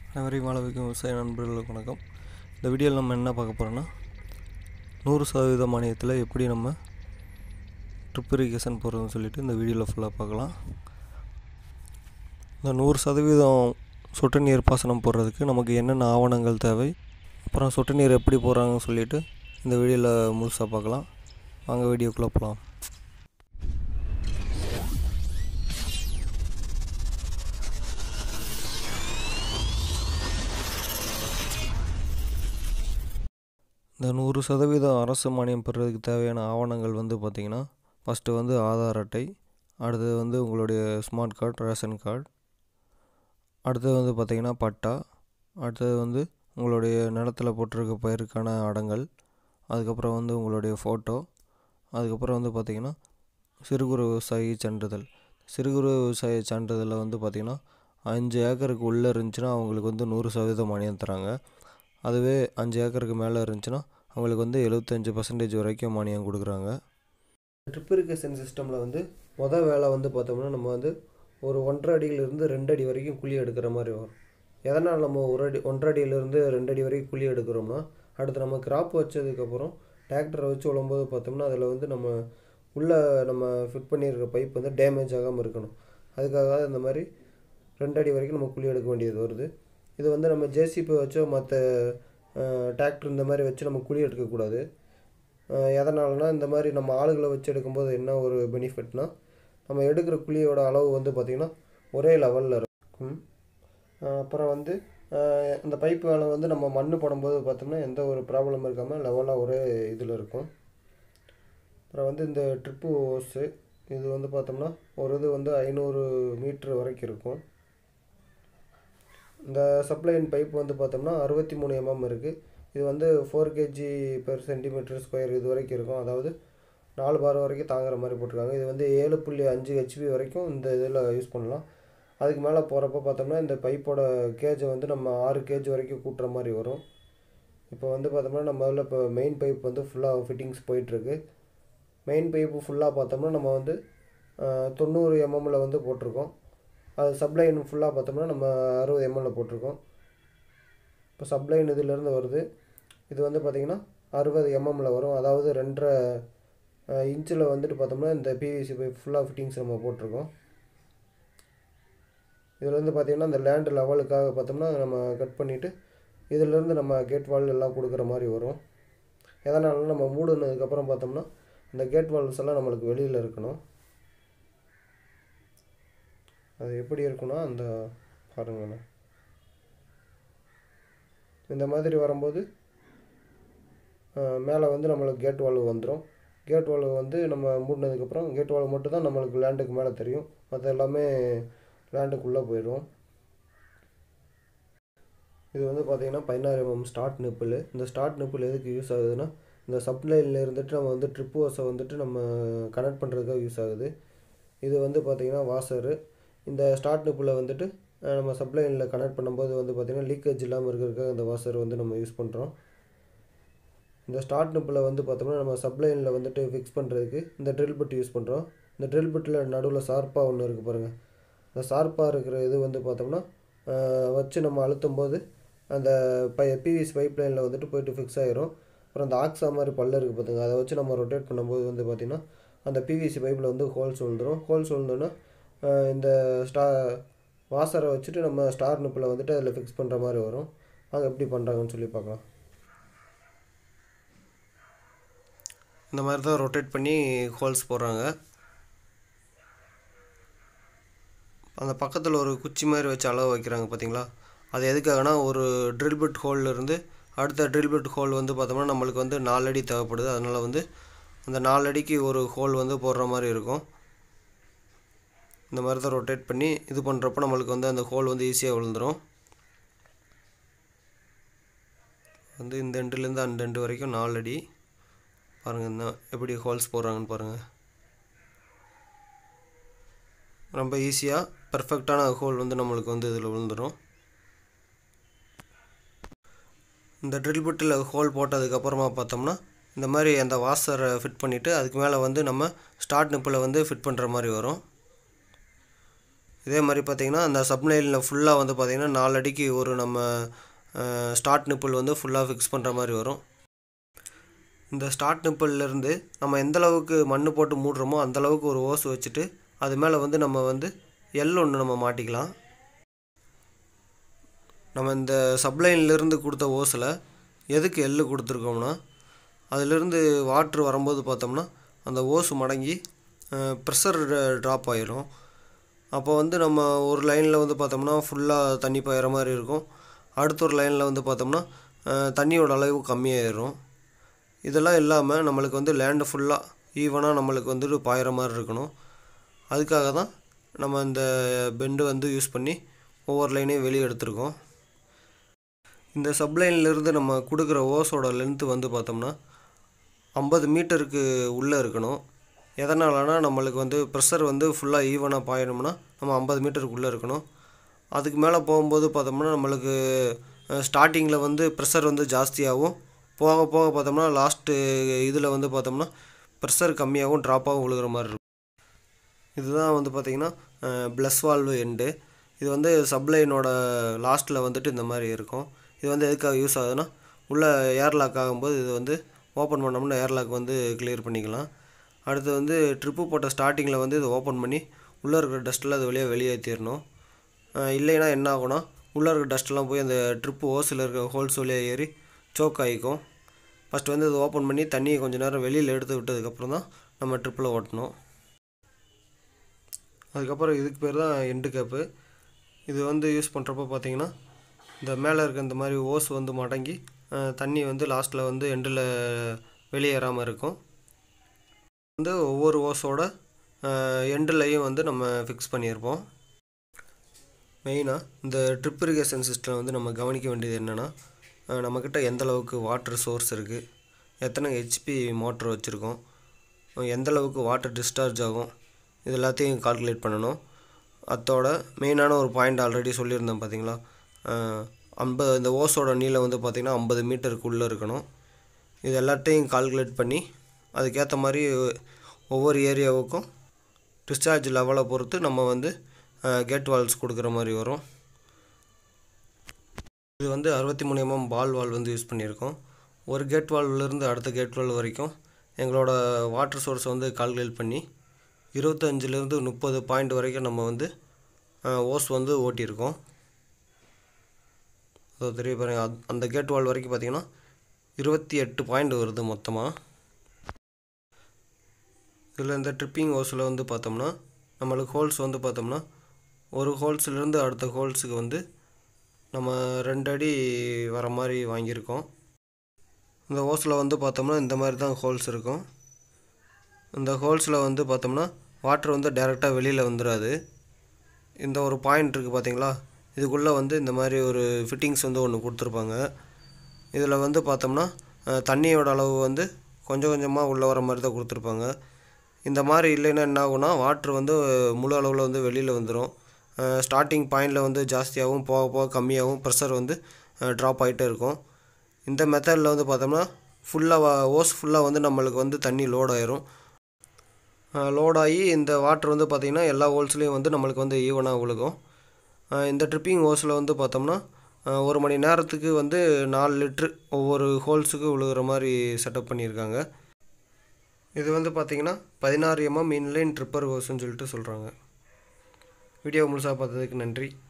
அனைவரையும் வாழ வைக்கும் விவசாய நண்பர்களுக்கு வணக்கம் இந்த வீடியோவில் நம்ம என்ன பார்க்க போகிறோன்னா நூறு சதவீத மானியத்தில் எப்படி நம்ம ட்ரிப் இரிகேஷன் போடுறதுன்னு சொல்லிட்டு இந்த வீடியோவில் ஃபுல்லாக பார்க்கலாம் இந்த நூறு சதவீதம் சொட்டு நீர் பாசனம் போடுறதுக்கு நமக்கு என்னென்ன ஆவணங்கள் தேவை அப்புறம் சொட்டு நீர் எப்படி போடுறாங்கன்னு சொல்லிட்டு இந்த வீடியோவில் முழுசாக பார்க்கலாம் வாங்க வீடியோக்குள்ளே போகலாம் இந்த நூறு சதவீதம் அரசு மானியம் பெறுறதுக்கு தேவையான ஆவணங்கள் வந்து பார்த்திங்கன்னா ஃபஸ்ட்டு வந்து ஆதார் அட்டை அடுத்தது வந்து உங்களுடைய ஸ்மார்ட் கார்டு ரேஷன் கார்டு அடுத்தது வந்து பார்த்திங்கன்னா பட்டா அடுத்தது வந்து உங்களுடைய நிலத்தில் போட்டிருக்க பயிருக்கான அடங்கல் அதுக்கப்புறம் வந்து உங்களுடைய ஃபோட்டோ அதுக்கப்புறம் வந்து பார்த்திங்கன்னா சிறு குறு விவசாயி சான்றிதழ் சிறு குறு விவசாய சான்றிதழில் வந்து பார்த்திங்கன்னா அஞ்சு ஏக்கருக்கு உள்ளே இருந்துச்சுன்னா அவங்களுக்கு வந்து நூறு சதவீதம் மானியம் தராங்க அதுவே அஞ்சு ஏக்கருக்கு மேலே இருந்துச்சுன்னா அவங்களுக்கு வந்து எழுபத்தஞ்சு பர்சன்டேஜ் வரைக்கும் மானியம் கொடுக்குறாங்க ட்ரிப் இரிகேஷன் சிஸ்டமில் வந்து மொதல் வேலை வந்து பார்த்தோம்னா நம்ம வந்து ஒரு ஒன்றரை அடியிலிருந்து ரெண்டு அடி வரைக்கும் குழி எடுக்கிற மாதிரி வரும் எதனால் நம்ம ஒரு அடி ஒன்றரை அடியிலேருந்து ரெண்டு அடி வரைக்கும் குழி எடுக்கிறோம்னா அடுத்து நம்ம கிராப் வச்சதுக்கப்புறம் டிராக்டரை வச்சு விழும்போது பார்த்தோம்னா அதில் வந்து நம்ம உள்ளே நம்ம ஃபிட் பண்ணியிருக்க பைப் வந்து டேமேஜ் ஆகாமல் இருக்கணும் அதுக்காக இந்த மாதிரி ரெண்டு அடி வரைக்கும் நம்ம குழி எடுக்க வேண்டியது வருது இது வந்து நம்ம ஜேசிபி வச்சோ மற்ற டிராக்டர் இந்த மாதிரி வச்சு நம்ம குழி எடுக்கக்கூடாது எதனாலனா இந்த மாதிரி நம்ம ஆளுகளை வச்சு எடுக்கும்போது என்ன ஒரு பெனிஃபிட்னா நம்ம எடுக்கிற குழியோட அளவு வந்து பார்த்திங்கன்னா ஒரே லெவலில் இருக்கும் அப்புறம் வந்து அந்த பைப்பு மேலே வந்து நம்ம மண் போடும்போது பார்த்தோம்னா எந்த ஒரு ப்ராப்ளம் இருக்காமல் லெவலாக ஒரே இதில் இருக்கும் அப்புறம் வந்து இந்த ட்ரிப்பு ஓஸு இது வந்து பார்த்தோம்னா ஒரு இது வந்து ஐநூறு மீட்ரு வரைக்கும் இருக்கும் இந்த சப்ளைன் பைப் வந்து பார்த்தோம்னா அறுபத்தி மூணு எம்எம் இருக்குது இது வந்து four kg per centimetre square இது வரைக்கும் இருக்கும் அதாவது நாலு பார் வரைக்கும் தாங்குற மாதிரி போட்டிருக்காங்க இது வந்து ஏழு புள்ளி அஞ்சு ஹெச்பி வரைக்கும் இந்த இதில் யூஸ் பண்ணலாம் அதுக்கு மேலே போகிறப்ப பார்த்தோம்னா இந்த பைப்போட கேஜை வந்து நம்ம ஆறு கேஜ் வரைக்கும் கூட்டுற மாதிரி வரும் இப்போ வந்து பார்த்தோம்னா நம்ம இதில் இப்போ மெயின் பைப் வந்து ஃபுல்லாக ஃபிட்டிங்ஸ் போயிட்டுருக்கு மெயின் பைப்பு ஃபுல்லாக பார்த்தோம்னா நம்ம வந்து தொண்ணூறு எம்எம்மில் வந்து போட்டிருக்கோம் அது சப்ளைன் ஃபுல்லாக பார்த்தோம்னா நம்ம அறுபது எம்எல்ல போட்டிருக்கோம் இப்போ சப்ளைன் இதிலேருந்து வருது இது வந்து பார்த்திங்கன்னா அறுபது எம்எம்மில் வரும் அதாவது ரெண்டரை இன்ச்சில் வந்துட்டு பார்த்தோம்னா இந்த பிவிசி பைப் ஃபுல்லாக ஃபிட்டிங்ஸ் நம்ம போட்டிருக்கோம் இதில் வந்து பார்த்திங்கன்னா இந்த லேண்டு லெவலுக்காக பார்த்தோம்னா நம்ம கட் பண்ணிவிட்டு இதிலேருந்து நம்ம கேட் வால் எல்லாம் கொடுக்குற மாதிரி வரும் எதனால நம்ம மூடுனதுக்கப்புறம் பார்த்தோம்னா இந்த கேட் வால்ஸ் எல்லாம் நம்மளுக்கு வெளியில் இருக்கணும் அது எப்படி இருக்குன்னா அந்த பாருங்கண்ணா இந்த மாதிரி வரும்போது மேலே வந்து நம்மளுக்கு கேட் வால்வு வந்துடும் கேட் வால்வு வந்து நம்ம மூடினதுக்கப்புறம் கேட் வால்வு மட்டும் தான் நம்மளுக்கு லேண்டுக்கு மேலே தெரியும் மற்ற எல்லாமே லேண்டுக்குள்ளே போயிடும் இது வந்து பார்த்திங்கன்னா பதினாறு எம்எம் ஸ்டார்ட் நிப்பிள் இந்த ஸ்டார்ட் நிப்பிள் எதுக்கு யூஸ் ஆகுதுன்னா இந்த சப்ளைனில் இருந்துட்டு நம்ம வந்து ட்ரிப் ஓஸை வந்துட்டு நம்ம கனெக்ட் பண்ணுறதுக்காக யூஸ் ஆகுது இது வந்து பார்த்திங்கன்னா வாசரு இந்த ஸ்டார்ட் நிப்பில் வந்துட்டு நம்ம சப்ளைனில் கனெக்ட் பண்ணும்போது வந்து பார்த்திங்கன்னா லீக்கேஜ் இல்லாமல் இருக்கிறதுக்காக இந்த வாசர் வந்து நம்ம யூஸ் பண்ணுறோம் இந்த ஸ்டார்ட் நிப்பில் வந்து பார்த்தோம்னா நம்ம சப்ளைனில் வந்துட்டு ஃபிக்ஸ் பண்ணுறதுக்கு இந்த ட்ரில் பிட் யூஸ் பண்ணுறோம் இந்த ட்ரில் பிட்டில் நடுவில் ஷார்ப்பாக ஒன்று இருக்குது பாருங்கள் இந்த ஷார்ப்பாக இருக்கிற இது வந்து பார்த்தோம்னா வச்சு நம்ம அழுத்தும் போது அந்த பை பிவிசி பைப் லைனில் வந்துட்டு போயிட்டு ஃபிக்ஸ் ஆகிரும் அப்புறம் அந்த ஆக்ஸா மாதிரி பல்ல இருக்குது பார்த்துங்க அதை வச்சு நம்ம ரொட்டேட் பண்ணும்போது வந்து பார்த்திங்கன்னா அந்த பிவிசி பைப்பில் வந்து ஹோல்ஸ் விழுந்துடும் ஹோல்ஸ் விழுந்தோன்னா இந்த ஸ்டா வாசரை வச்சுட்டு நம்ம ஸ்டார் நிப்பில் வந்துட்டு அதில் ஃபிக்ஸ் பண்ணுற மாதிரி வரும் அங்கே எப்படி பண்ணுறாங்கன்னு சொல்லி பார்க்கலாம் இந்த மாதிரி தான் ரொட்டேட் பண்ணி ஹோல்ஸ் போடுறாங்க அந்த பக்கத்தில் ஒரு குச்சி மாதிரி வச்சு அளவு வைக்கிறாங்க பார்த்தீங்களா அது எதுக்காகனா ஒரு ட்ரில் பிட் ஹோல்லேருந்து அடுத்த ட்ரில் பிட் ஹோல் வந்து பார்த்தோம்னா நம்மளுக்கு வந்து நாலு அடி தேவைப்படுது அதனால் வந்து அந்த நாலு அடிக்கு ஒரு ஹோல் வந்து போடுற மாதிரி இருக்கும் இந்த மாதிரி தான் ரொட்டேட் பண்ணி இது பண்ணுறப்போ நம்மளுக்கு வந்து அந்த ஹோல் வந்து ஈஸியாக விழுந்துடும் வந்து இந்த எண்டுலேருந்து அந்த எண்டு வரைக்கும் நாலு அடி பாருங்கள் இந்த எப்படி ஹோல்ஸ் போடுறாங்கன்னு பாருங்கள் ரொம்ப ஈஸியாக பர்ஃபெக்டான ஹோல் வந்து நம்மளுக்கு வந்து இதில் விழுந்துடும் இந்த ட்ரில் பிட்டில் ஹோல் போட்டதுக்கப்புறமா பார்த்தோம்னா இந்த மாதிரி அந்த வாசரை ஃபிட் பண்ணிவிட்டு அதுக்கு மேலே வந்து நம்ம ஸ்டார்ட் நிப்பில் வந்து ஃபிட் பண்ணுற மாதிரி வரும் இதே மாதிரி பார்த்தீங்கன்னா அந்த சப்ளைனில் ஃபுல்லாக வந்து பார்த்திங்கன்னா நாலு அடிக்கு ஒரு நம்ம ஸ்டார்ட் நிப்பிள் வந்து ஃபுல்லாக ஃபிக்ஸ் பண்ணுற மாதிரி வரும் இந்த ஸ்டார்ட் நிப்பிள்லேருந்து நம்ம எந்த அளவுக்கு மண் போட்டு மூடுறோமோ அந்த அளவுக்கு ஒரு ஓஸ் வச்சுட்டு அது மேலே வந்து நம்ம வந்து எல் ஒன்று நம்ம மாட்டிக்கலாம் நம்ம இந்த சப்ளைன்லேருந்து கொடுத்த ஓஸில் எதுக்கு எள்ளு கொடுத்துருக்கோம்னா அதிலிருந்து வாட்ரு வரும்போது பார்த்தோம்னா அந்த ஓஸ் மடங்கி ப்ரெஷர் ட்ராப் ஆயிரும் அப்போ வந்து நம்ம ஒரு லைனில் வந்து பார்த்தோம்னா ஃபுல்லாக தண்ணி பாயிற மாதிரி இருக்கும் அடுத்த ஒரு லைனில் வந்து பார்த்தோம்னா அஹ், தண்ணியோட அளவு கம்மியாயிரும் இதெல்லாம் இல்லாமல் நம்மளுக்கு வந்து லேண்டு ஃபுல்லாக ஈவனாக நம்மளுக்கு வந்துட்டு பாயிற மாதிரி இருக்கணும் அதுக்காக தான் நம்ம இந்த பெண்டு வந்து யூஸ் பண்ணி ஒவ்வொரு லைனையும் வெளியே எடுத்திருக்கோம் இந்த சப்ளைன்லேருந்து நம்ம கொடுக்குற ஓஸோட லென்த்து வந்து பார்த்தோம்னா ஐம்பது மீட்டருக்கு உள்ளே இருக்கணும் எதனாலனா நம்மளுக்கு வந்து ப்ரெஷர் வந்து ஃபுல்லாக ஈவனாக பாயணும்னா நம்ம ஐம்பது மீட்டருக்குள்ளே இருக்கணும் அதுக்கு மேலே போகும்போது பார்த்தோம்னா நம்மளுக்கு ஸ்டார்டிங்கில் வந்து ப்ரெஷர் வந்து ஜாஸ்தியாகும் போக போக பார்த்தோம்னா லாஸ்ட்டு இதில் வந்து பார்த்தோம்னா ப்ரெஷர் கம்மியாகவும் ட்ராப்பாகவும் விழுகிற மாதிரி இருக்கும் இதுதான் வந்து பார்த்திங்கன்னா ப்ளஸ் வால்வு எண்டு இது வந்து சப்ளைனோட லாஸ்ட்டில் வந்துட்டு இந்த மாதிரி இருக்கும் இது வந்து எதுக்காக யூஸ் ஆகுதுன்னா உள்ளே ஏர்லாக் ஆகும்போது இது வந்து ஓப்பன் பண்ணோம்னா ஏர்லாக் வந்து கிளியர் பண்ணிக்கலாம் அடுத்து வந்து ட்ரிப்பு போட்ட ஸ்டார்டிங்கில் வந்து இதை ஓப்பன் பண்ணி உள்ளே இருக்கிற டஸ்ட்டெல்லாம் அது வழியாக வெளியேற்றிடணும் இல்லைன்னா என்ன ஆகும்னா உள்ளே இருக்கிற டஸ்ட்டெல்லாம் போய் அந்த ட்ரிப்பு ஓஸில் இருக்கிற ஹோல்ஸ் வழியாக ஏறி சோக் ஆகிக்கும் ஃபஸ்ட்டு வந்து இதை ஓப்பன் பண்ணி தண்ணியை கொஞ்சம் நேரம் வெளியில் எடுத்து விட்டதுக்கப்புறம் தான் நம்ம ட்ரிப்பில் ஓட்டணும் அதுக்கப்புறம் இதுக்கு பேர் தான் எண்டு கேப்பு இது வந்து யூஸ் பண்ணுறப்போ பார்த்தீங்கன்னா இந்த மேலே இருக்க இந்த மாதிரி ஓஸ் வந்து மடங்கி அஹ், தண்ணி வந்து லாஸ்ட்டில் வந்து எண்டில் வெளியேறாமல் இருக்கும் வந்து ஒவ்வொரு ஓஸோட எண்டுலையும் வந்து நம்ம ஃபிக்ஸ் பண்ணியிருப்போம் மெயினாக இந்த ட்ரிப் இரிகேஷன் சிஸ்டம் வந்து நம்ம கவனிக்க வேண்டியது என்னென்னா நம்மக்கிட்ட எந்த அளவுக்கு வாட்டர் சோர்ஸ் இருக்குது எத்தனை ஹெச்பி மோட்டர் வச்சுருக்கோம் எந்த அளவுக்கு வாட்டர் டிஸ்சார்ஜ் ஆகும் இது எல்லாத்தையும் கால்குலேட் பண்ணணும் அதோட மெயினான ஒரு பாயிண்ட் ஆல்ரெடி சொல்லியிருந்தேன் பார்த்தீங்களா ஐம்பது இந்த ஓஸோட நீளம் வந்து பார்த்திங்கன்னா ஐம்பது மீட்டருக்குள்ளே இருக்கணும் இது எல்லாத்தையும் கால்குலேட் பண்ணி அதுக்கேற்ற மாதிரி ஒவ்வொரு ஏரியாவுக்கும் டிஸ்சார்ஜ் லெவலை பொறுத்து நம்ம வந்து கேட் வால்ஸ் கொடுக்குற மாதிரி வரும் இது வந்து அறுபத்தி மூணு எம்எம் பால் வால் வந்து யூஸ் பண்ணியிருக்கோம் ஒரு கேட் வால்வ்லேருந்து அடுத்த கேட் வால்வ் வரைக்கும் எங்களோட வாட்டர் சோர்ஸை வந்து கால்குலேட் பண்ணி இருபத்தஞ்சிலேருந்து முப்பது பாயிண்ட் வரைக்கும் நம்ம வந்து ஓஸ் வந்து ஓட்டியிருக்கோம் அதோ தெரிய பாருங்க அத்- அந்த கேட் வால் வரைக்கும் பார்த்தீங்கன்னா இருபத்தி எட்டு பாயிண்ட் வருது மொத்தமாக இதில் இந்த ட்ரிப்பிங் ஓஸில் வந்து பார்த்தோம்னா நம்மளுக்கு ஹோல்ஸ் வந்து பார்த்தோம்னா ஒரு ஹோல்ஸ்லேருந்து அடுத்த ஹோல்ஸுக்கு வந்து நம்ம ரெண்டு அடி வர மாதிரி வாங்கியிருக்கோம் இந்த ஓஸில் வந்து பார்த்தோம்னா இந்த மாதிரி தான் ஹோல்ஸ் இருக்கும் இந்த ஹோல்ஸில் வந்து பார்த்தோம்னா வாட்டர் வந்து டைரெக்டாக வெளியில் வந்துடாது இந்த ஒரு பாயிண்ட் இருக்குது பார்த்தீங்களா இதுக்குள்ளே வந்து இந்த மாதிரி ஒரு ஃபிட்டிங்ஸ் வந்து ஒன்று கொடுத்துருப்பாங்க இதில் வந்து பார்த்தோம்னா அஹ், தண்ணியோட அளவு வந்து கொஞ்சம் கொஞ்சமாக உள்ளே வர மாதிரி தான் கொடுத்துருப்பாங்க இந்த மாதிரி இல்லைன்னா என்ன ஆகும்னா வாட்ரு வந்து முழு அளவில் வந்து வெளியில் வந்துடும் ஸ்டார்டிங் பாயிண்டில் வந்து ஜாஸ்தியாகவும் போக போக கம்மியாகவும் ப்ரெஷர் வந்து ட்ராப் ஆகிட்டே இருக்கும் இந்த மெத்தடில் வந்து பார்த்தோம்னா ஃபுல்லாக ஓஸ் ஃபுல்லாக வந்து நம்மளுக்கு வந்து தண்ணி லோட் ஆயிரும் லோட் ஆகி இந்த வாட்டர் வந்து பார்த்திங்கன்னா எல்லா ஹோல்ஸ்லேயும் வந்து நம்மளுக்கு வந்து ஈவனாக விழுகும் அஹ் இந்த ட்ரிப்பிங் ஹோஸில் வந்து பார்த்தோம்னா அஹ் ஒரு மணி நேரத்துக்கு வந்து நாலு லிட்ரு ஒவ்வொரு ஹோல்ஸுக்கு விழுகிற மாதிரி செட்டப் பண்ணியிருக்காங்க இது வந்து பார்த்திங்கன்னா பதினாறு எம்எம் இன்லைன் ட்ரிப்பர் ஹோஸ்ன்னு சொல்லிட்டு சொல்கிறாங்க வீடியோ முழுசாக பார்த்ததுக்கு நன்றி